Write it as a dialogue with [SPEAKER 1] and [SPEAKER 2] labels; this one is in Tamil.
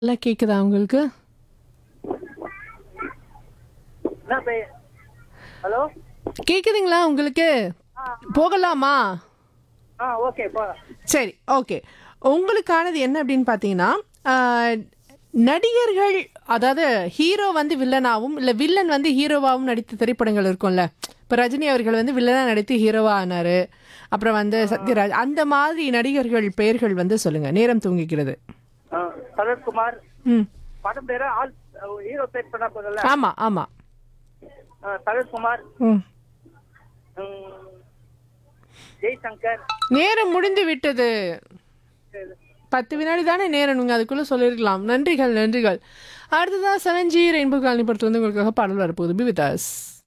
[SPEAKER 1] நல்லா கேக்குதா உங்களுக்கு
[SPEAKER 2] என்ன பே ஹலோ
[SPEAKER 1] கேக்குதுங்களா உங்களுக்கு போகலாமா
[SPEAKER 2] ஆ ஓகே போகலாம்
[SPEAKER 1] சரி ஓகே உங்களுக்கானது என்ன அப்படின்னு பார்த்தீங்கன்னா ஆஹ், நடிகர்கள் அதாவது ஹீரோ வந்து வில்லனாகவும் இல்லை வில்லன் வந்து ஹீரோவாகவும் நடித்த திரைப்படங்கள் இருக்கும்ல இப்போ ரஜினி அவர்கள் வந்து வில்லனாக நடித்து ஹீரோவா ஆனாரு அப்புறம் வந்து சத்யராஜ் அந்த மாதிரி நடிகர்கள் பெயர்கள் வந்து சொல்லுங்க நேரம் தூங்கிக்கிறது
[SPEAKER 2] ஆ, சரத்குமார்
[SPEAKER 1] ம்
[SPEAKER 2] படம் பேரு ஆல் ஹீரோ பேர் பண்ணா போதும்ல
[SPEAKER 1] ஆமாம் ஆமாம்
[SPEAKER 2] ஆ, சரத்குமார்
[SPEAKER 1] ம்
[SPEAKER 2] ம், ஜெய்சங்கர்
[SPEAKER 1] நேரம் முடிந்து விட்டது பத்து வினாடி தானே நேரம் நீங்கள் அதுக்குள்ளே சொல்லியிருக்கலாம் நன்றிகள் நன்றிகள் அடுத்ததான் செவன் ஜி ரெயின்போ காலனி படத்தில் வந்து உங்களுக்காக பாடல் வரப்போகுது பி வித் அஸ்